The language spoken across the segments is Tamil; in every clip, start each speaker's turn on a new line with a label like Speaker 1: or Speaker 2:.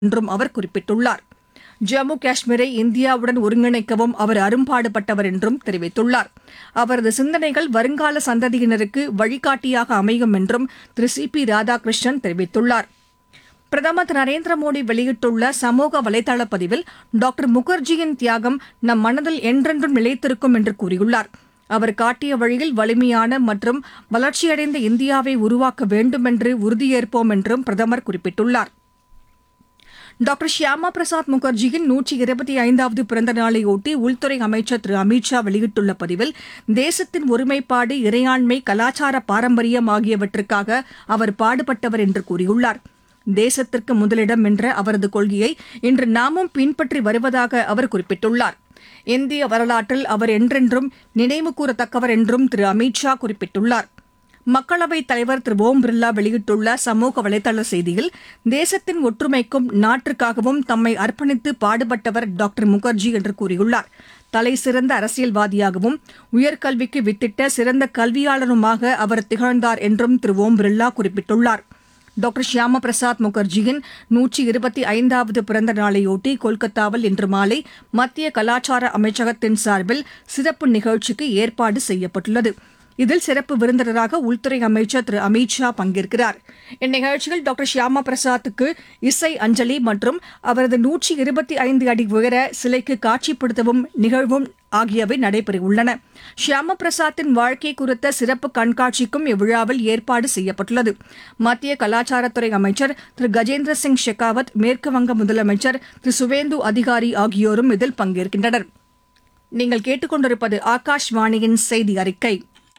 Speaker 1: என்றும் அவர் குறிப்பிட்டுள்ளார் ஜம்மு காஷ்மீரை இந்தியாவுடன் ஒருங்கிணைக்கவும் அவர் அரும்பாடுபட்டவர் என்றும் தெரிவித்துள்ளார் அவரது சிந்தனைகள் வருங்கால சந்ததியினருக்கு வழிகாட்டியாக அமையும் என்றும் திரு சி பி ராதாகிருஷ்ணன் தெரிவித்துள்ளார் பிரதமர் திரு நரேந்திர மோடி வெளியிட்டுள்ள சமூக வலைதள பதிவில் டாக்டர் முகர்ஜியின் தியாகம் நம் மனதில் என்றென்றும் நிலைத்திருக்கும் என்று கூறியுள்ளார் அவர் காட்டிய வழியில் வலிமையான மற்றும் வளர்ச்சியடைந்த இந்தியாவை உருவாக்க வேண்டும் என்று உறுதியேற்போம் என்றும் பிரதமர் குறிப்பிட்டுள்ளார் டாக்டர் ஷியாமா பிரசாத் முகர்ஜியின் நூற்றி இருபத்தி ஐந்தாவது பிறந்த நாளையொட்டி உள்துறை அமைச்சர் திரு அமித் ஷா வெளியிட்டுள்ள பதிவில் தேசத்தின் ஒருமைப்பாடு இறையாண்மை கலாச்சார பாரம்பரியம் ஆகியவற்றுக்காக அவர் பாடுபட்டவர் என்று கூறியுள்ளார் தேசத்திற்கு முதலிடம் என்ற அவரது கொள்கையை இன்று நாமும் பின்பற்றி வருவதாக அவர் குறிப்பிட்டுள்ளார் இந்திய வரலாற்றில் அவர் என்றென்றும் நினைவு கூறத்தக்கவர் என்றும் திரு அமித் ஷா குறிப்பிட்டுள்ளார் மக்களவைத் தலைவர் திரு ஓம் பிர்லா வெளியிட்டுள்ள சமூக வலைதள செய்தியில் தேசத்தின் ஒற்றுமைக்கும் நாட்டிற்காகவும் தம்மை அர்ப்பணித்து பாடுபட்டவர் டாக்டர் முகர்ஜி என்று கூறியுள்ளார் தலை சிறந்த அரசியல்வாதியாகவும் உயர்கல்விக்கு வித்திட்ட சிறந்த கல்வியாளருமாக அவர் திகழ்ந்தார் என்றும் திரு ஓம் பிர்லா குறிப்பிட்டுள்ளார் டாக்டர் ஷியாமா பிரசாத் முகர்ஜியின் நூற்றி இருபத்தி ஐந்தாவது பிறந்த நாளையொட்டி கொல்கத்தாவில் இன்று மாலை மத்திய கலாச்சார அமைச்சகத்தின் சார்பில் சிறப்பு நிகழ்ச்சிக்கு ஏற்பாடு செய்யப்பட்டுள்ளது இதில் சிறப்பு விருந்தினராக உள்துறை அமைச்சர் திரு அமித் ஷா பங்கேற்கிறார் இந்நிகழ்ச்சியில் டாக்டர் ஷியாமா பிரசாத்துக்கு இசை அஞ்சலி மற்றும் அவரது நூற்றி இருபத்தி ஐந்து அடி உயர சிலைக்கு காட்சிப்படுத்தவும் நிகழ்வும் ஆகியவை நடைபெறவுள்ளன ஷியாம பிரசாத்தின் வாழ்க்கை குறித்த சிறப்பு கண்காட்சிக்கும் இவ்விழாவில் ஏற்பாடு செய்யப்பட்டுள்ளது மத்திய கலாச்சாரத்துறை அமைச்சர் திரு கஜேந்திர சிங் ஷெகாவத் மேற்குவங்க முதலமைச்சர் திரு சுவேந்து அதிகாரி ஆகியோரும் இதில் பங்கேற்கின்றனர் நீங்கள் கேட்டுக்கொண்டிருப்பது ஆகாஷ்வாணியின் செய்தி அறிக்கை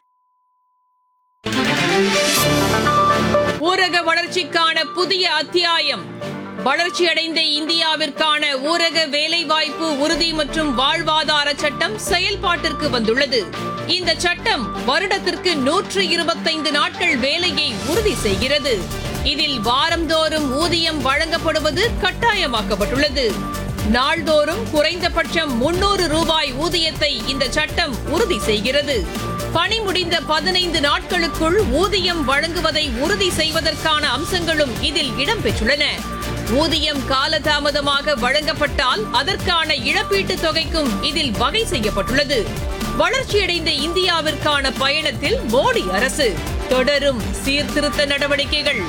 Speaker 2: ஊரக வளர்ச்சிக்கான புதிய அத்தியாயம் வளர்ச்சியடைந்த இந்தியாவிற்கான ஊரக வேலைவாய்ப்பு உறுதி மற்றும் வாழ்வாதார சட்டம் செயல்பாட்டிற்கு வந்துள்ளது இந்த சட்டம் வருடத்திற்கு நூற்று இருபத்தைந்து நாட்கள் வேலையை உறுதி செய்கிறது இதில் வாரந்தோறும் ஊதியம் வழங்கப்படுவது கட்டாயமாக்கப்பட்டுள்ளது நாள்தோறும் குறைந்தபட்சம் முன்னூறு ரூபாய் ஊதியத்தை இந்த சட்டம் உறுதி செய்கிறது பணி முடிந்த பதினைந்து நாட்களுக்குள் ஊதியம் வழங்குவதை உறுதி செய்வதற்கான அம்சங்களும் இதில் இடம்பெற்றுள்ளன ஊதியம் காலதாமதமாக வழங்கப்பட்டால் அதற்கான இழப்பீட்டுத் தொகைக்கும் இதில் வகை செய்யப்பட்டுள்ளது வளர்ச்சியடைந்த இந்தியாவிற்கான பயணத்தில் மோடி அரசு தொடரும் சீர்திருத்த நடவடிக்கைகள்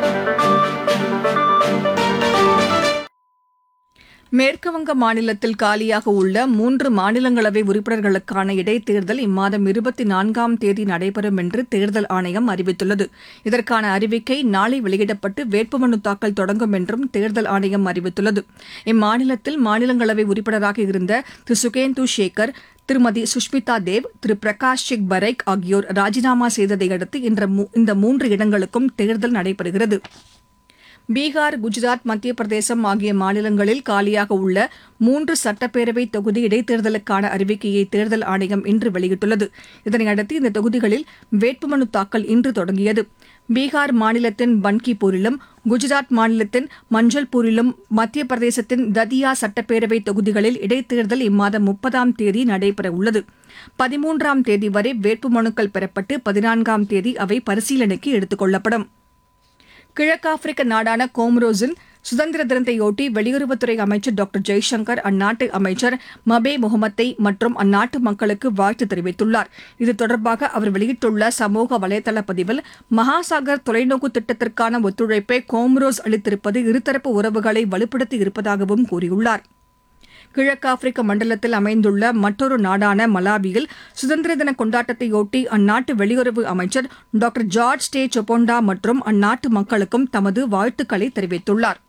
Speaker 1: மேற்குவங்க மாநிலத்தில் காலியாக உள்ள மூன்று மாநிலங்களவை உறுப்பினர்களுக்கான இடைத்தேர்தல் இம்மாதம் இருபத்தி நான்காம் தேதி நடைபெறும் என்று தேர்தல் ஆணையம் அறிவித்துள்ளது இதற்கான அறிவிக்கை நாளை வெளியிடப்பட்டு வேட்புமனு தாக்கல் தொடங்கும் என்றும் தேர்தல் ஆணையம் அறிவித்துள்ளது இம்மாநிலத்தில் மாநிலங்களவை உறுப்பினராக இருந்த திரு சுகேந்து சேகர் திருமதி சுஷ்மிதா தேவ் திரு பிரகாஷ் சிங் பரைக் ஆகியோர் ராஜினாமா செய்ததை அடுத்து இன்ற மூ- இந்த மூன்று இடங்களுக்கும் தேர்தல் நடைபெறுகிறது பீகார் குஜராத் மத்திய பிரதேசம் ஆகிய மாநிலங்களில் காலியாக உள்ள மூன்று சட்டப்பேரவை தொகுதி இடைத்தேர்தலுக்கான அறிவிக்கையை தேர்தல் ஆணையம் இன்று வெளியிட்டுள்ளது இதனையடுத்து இந்த தொகுதிகளில் வேட்புமனு தாக்கல் இன்று தொடங்கியது பீகார் மாநிலத்தின் பன்கிபூரிலும் குஜராத் மாநிலத்தின் மஞ்சள்பூரிலும் மத்திய பிரதேசத்தின் ததியா சட்டப்பேரவை தொகுதிகளில் இடைத்தேர்தல் இம்மாதம் முப்பதாம் தேதி நடைபெற உள்ளது பதிமூன்றாம் தேதி வரை வேட்புமனுக்கள் பெறப்பட்டு பதினான்காம் தேதி அவை பரிசீலனைக்கு எடுத்துக் கொள்ளப்படும் கிழக்காப்பிரிக்க நாடான கோமரோஸின் சுதந்திர தினத்தையொட்டி வெளியுறவுத்துறை அமைச்சர் டாக்டர் ஜெய்சங்கர் அந்நாட்டு அமைச்சர் மபே முகமத்தை மற்றும் அந்நாட்டு மக்களுக்கு வாழ்த்து தெரிவித்துள்ளார் இது தொடர்பாக அவர் வெளியிட்டுள்ள சமூக வலைதள பதிவில் மகாசாகர் தொலைநோக்கு திட்டத்திற்கான ஒத்துழைப்பை கோமரோஸ் அளித்திருப்பது இருதரப்பு உறவுகளை வலுப்படுத்தி இருப்பதாகவும் கூறியுள்ளார் கிழக்காப்பிரிக்க மண்டலத்தில் அமைந்துள்ள மற்றொரு நாடான மலாவியில் சுதந்திர தின கொண்டாட்டத்தையொட்டி அந்நாட்டு வெளியுறவு அமைச்சர் டாக்டர் ஜார்ஜ் டே சொபொண்டா மற்றும் அந்நாட்டு மக்களுக்கும் தமது வாழ்த்துக்களை தெரிவித்துள்ளார்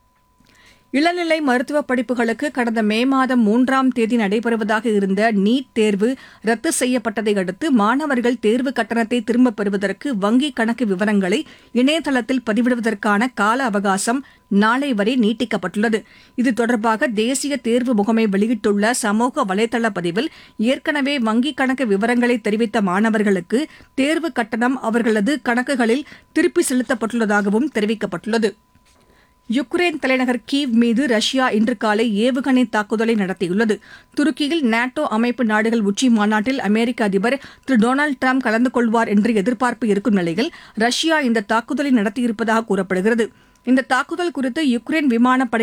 Speaker 1: இளநிலை மருத்துவ படிப்புகளுக்கு கடந்த மே மாதம் மூன்றாம் தேதி நடைபெறுவதாக இருந்த நீட் தேர்வு ரத்து செய்யப்பட்டதை அடுத்து மாணவர்கள் தேர்வு கட்டணத்தை திரும்பப் பெறுவதற்கு வங்கிக் கணக்கு விவரங்களை இணையதளத்தில் பதிவிடுவதற்கான கால அவகாசம் நாளை வரை நீட்டிக்கப்பட்டுள்ளது இது தொடர்பாக தேசிய தேர்வு முகமை வெளியிட்டுள்ள சமூக வலைதள பதிவில் ஏற்கனவே வங்கிக் கணக்கு விவரங்களை தெரிவித்த மாணவர்களுக்கு தேர்வு கட்டணம் அவர்களது கணக்குகளில் திருப்பி செலுத்தப்பட்டுள்ளதாகவும் தெரிவிக்கப்பட்டுள்ளது யுக்ரைன் தலைநகர் கீவ் மீது ரஷ்யா இன்று காலை ஏவுகணை தாக்குதலை நடத்தியுள்ளது துருக்கியில் நாட்டோ அமைப்பு நாடுகள் உச்சி மாநாட்டில் அமெரிக்க அதிபர் திரு டொனால்டு டிரம்ப் கலந்து கொள்வார் என்று எதிர்பார்ப்பு இருக்கும் நிலையில் ரஷ்யா இந்த தாக்குதலை நடத்தியிருப்பதாக கூறப்படுகிறது இந்த தாக்குதல் குறித்து யுக்ரைன் விமானப்படை